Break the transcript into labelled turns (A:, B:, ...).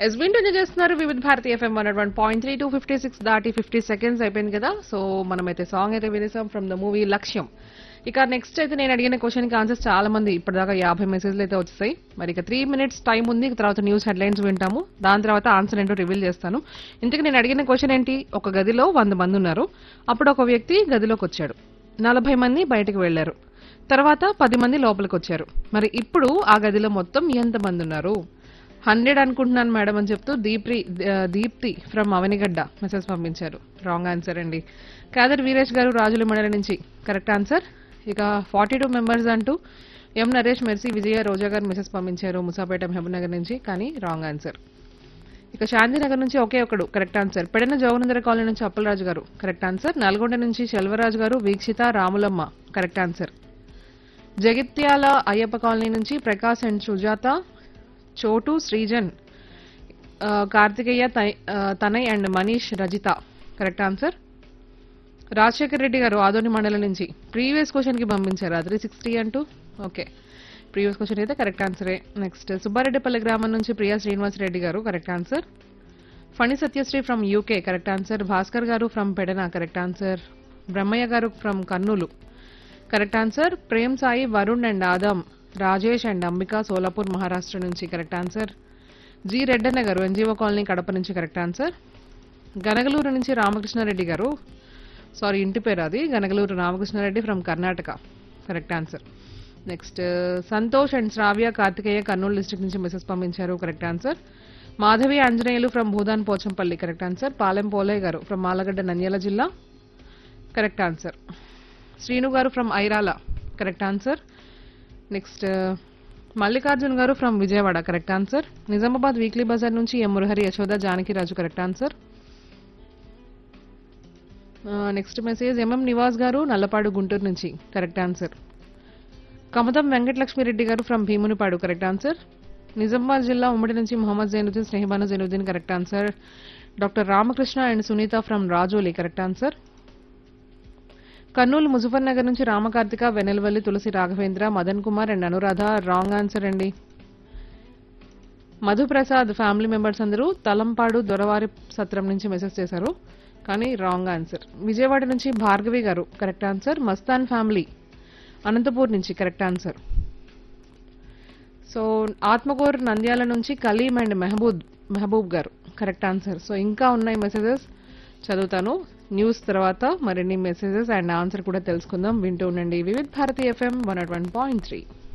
A: yes వింటూనే చేస్తున్నారు Vividh Bharati FM one one point three two fifty six దాటి ఫిఫ్టీ సెకండ్స్ అయిపోయింది కదా సో మనమైతే సాంగ్ అయితే వినేసాం ఫ్రమ్ ద మూవీ లక్ష్యం ఇక నెక్స్ట్ అయితే నేను అడిగిన క్వశ్చన్ కి ఆన్సర్స్ చాలా మంది ఇప్పటిదాకా యాభై మెసేజ్లు అయితే వచ్చాయి మరి ఇక త్రీ మినిట్స్ టైం ఉంది ఇక తర్వాత న్యూస్ హెడ్లైన్స్ వింటాము దాని తర్వాత ఆన్సర్ ఏంటో రివీల్ చేస్తాను ఇంతకు నేను అడిగిన క్వశ్చన్ ఏంటి ఒక గదిలో వంద మంది ఉన్నారు అప్పుడు ఒక వ్యక్తి గదిలోకి వచ్చాడు నలభై మంది బయటకు వెళ్లారు తర్వాత పది మంది లోపలికి వచ్చారు మరి ఇప్పుడు ఆ గదిలో మొత్తం ఎంత మంది ఉన్నారు హండ్రెడ్ అనుకుంటున్నాను మేడం అని చెప్తూ దీప్రి ఆ, దీప్తి ఫ్రమ్ అవనిగడ్డ మెసేజ్ పంపించారు రాంగ్ ఆన్సర్ అండి కాదర్ వీరేష్ గారు రాజుల మండలి నుంచి కరెక్ట్ ఆన్సర్ ఇక ఫార్టీ టూ మెంబర్స్ అంటూ ఎం నరేష్ మెర్సీ విజయ రోజా గారు మెసేజ్ పంపించారు ముసాపేట మహబూబ్నగర్ నుంచి కానీ రాంగ్ ఆన్సర్ ఇక శాంతినగర్ నుంచి ఒకే ఒకడు కరెక్ట్ ఆన్సర్ పెడన జవనందర కాలనీ నుంచి అప్పలరాజు గారు కరెక్ట్ ఆన్సర్ నల్గొండ నుంచి Selvaraju garu Vikshitha Ramulamma correct answer Jagtial Ayyappa colony నుంచి ప్రకాశ్ అండ్ సుజాత చోటు శ్రీజన్ ఆ, కార్తికేయ తై- ఆ, Tanay and Manish Rajitha correct answer Rajasekhar Reddy garu Adoni మండలం నుంచి ప్రీవియస్ క్వశ్చన్ కి పంపించారు త్రీ సిక్స్టీ అంటూ ఓకే ప్రీవియస్ క్వశ్చన్ అయితే కరెక్ట్ ఆన్సరే నెక్స్ట్ సుబ్బారెడ్డిపల్లి గ్రామం నుంచి Priya Srinivas Reddy garu correct answer Phani Satyasri from UK correct answer Bhaskar garu from Pedana correct answer Brahmaiah garu from Kurnool correct answer Prem Sai Varun and Adam Rajesh and Ambika Solapur Maharashtra నుంచి కరెక్ట్ ఆన్సర్ జి రెడ్డన్న గారు ఎన్జీఓ కాలనీ కడప నుంచి కరెక్ట్ ఆన్సర్ గనగలూరు నుంచి రామకృష్ణారెడ్డి గారు సారీ ఇంటి పేరు అది Ganagaluru Ramakrishnareddy from Karnataka correct answer next Santosh and Shravya Karthikeya Kurnool district నుంచి మెసేజ్ పంపించారు correct answer Madhavi Anjaneyulu from Bhoodan Pochampally correct answer Palem Pole garu from మాలగడ్డ Nandyal జిల్లా correct answer Sreenu garu from Irala correct answer next Mallikarjun garu from Vijayawada correct answer Nizamabad weekly బజార్ నుంచి M Murahari Yashoda Janakiraju correct answer next message MM Nivas garu Nallapadu Guntur నుంచి correct answer Kamatham Venkatalakshmireddy garu from Bheemunipadu correct answer Nizamabad జిల్లా ఉమ్మడి నుంచి Mohammed Zainuddin Snehabanu Zainuddin correct answer doctor Ramakrishna and Sunitha from Rajoli correct answer Kurnool Muzaffar Nagar నుంచి Ramakarthika Vennelavalli Tulasi Raghavendra Madan Kumar and Anuradha wrong answer అండి Madhuprasad family members అందరూ తలంపాడు దొరవారి సత్రం నుంచి మెసేజ్ చేశారు కానీ రాంగ్ ఆన్సర్ విజయవాడ నుంచి Bhargavi garu correct answer Mastan family Anantapur నుంచి correct answer so Atmakur Nandyal నుంచి కలీం అండ్ మెహబూబ్ మెహబూబ్ గారు కరెక్ట్ ఆన్సర్ సో ఇంకా ఉన్నాయి మెసేజెస్ చదువుతాను న్యూస్ తర్వాత మరిన్ని మెసేజెస్ అండ్ ఆన్సర్ కూడా తెలుసుకుందాం వింటూ ఉండండి Vividh Bharati FM one point three